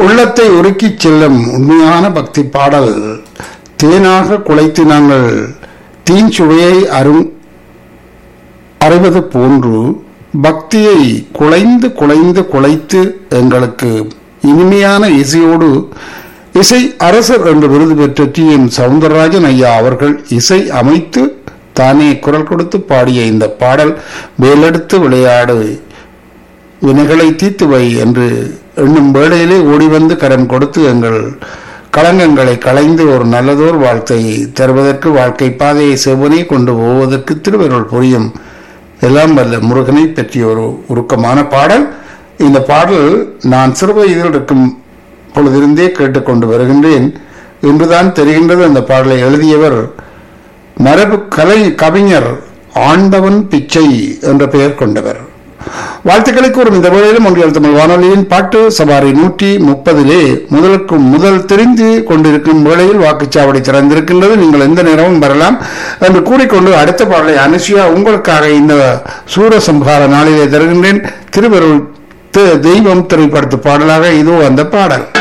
உள்ளத்தை உருக்கிச் செல்லும் உண்மையான பக்தி பாடல் தேனாக குலைத்து நாங்கள் தீஞ்சுவையை அரும் அறிவது போன்று பக்தியை குலைந்து குலைந்து குலைத்து எங்களுக்கு இனிமையான இசையோடு இசை அரசர் என்று விருது பெற்ற டி எம் சவுந்தரராஜன் ஐயா அவர்கள் இசை அமைத்து தானே குரல் கொடுத்து பாடிய இந்த பாடல் மேலெடுத்து விளையாடு வினைகளை தீர்த்து வை என்று எண்ணும் வேளையிலே ஓடி வந்து கரம் கொடுத்து எங்கள் களங்கங்களை களைந்து ஒரு நல்லதோர் வாழ்க்கை தருவதற்கு வாழ்க்கை பாதையை செவ்வனே கொண்டு போவதற்கு திருவருள் புரியும் எல்லாம் வல்ல முருகனை பற்றிய ஒரு உருக்கமான பாடல் இந்த பாடல் நான் சிறு வயதில் இருக்கும் பொழுதிருந்தே கேட்டுக்கொண்டு வருகின்றேன் இன்றுதான் தெரிகின்றது அந்த பாடலை எழுதியவர் மரபு கலை கவிஞர் ஆண்டவன் பிச்சை என்ற பெயர் கொண்டவர் வாழ்த்துக்களை கூறும் இந்த வேளையிலும் ஒன்றியல் தமிழ் வானொலியின் பாட்டு சவாரி நூற்றி முப்பதிலே முதலுக்கு முதல் தெரிந்து கொண்டிருக்கும் வேளையில் வாக்குச்சாவடி திறந்திருக்கின்றது நீங்கள் எந்த நேரமும் வரலாம் என்று கூறிக்கொண்டு அடுத்த பாடலை அனுஷியா உங்களுக்காக இந்த சூரசம்ஹார நாளிலே தருகின்றேன் திருவருள் தெய்வம் திரைப்படத்து பாடலாக இதோ அந்த பாடல்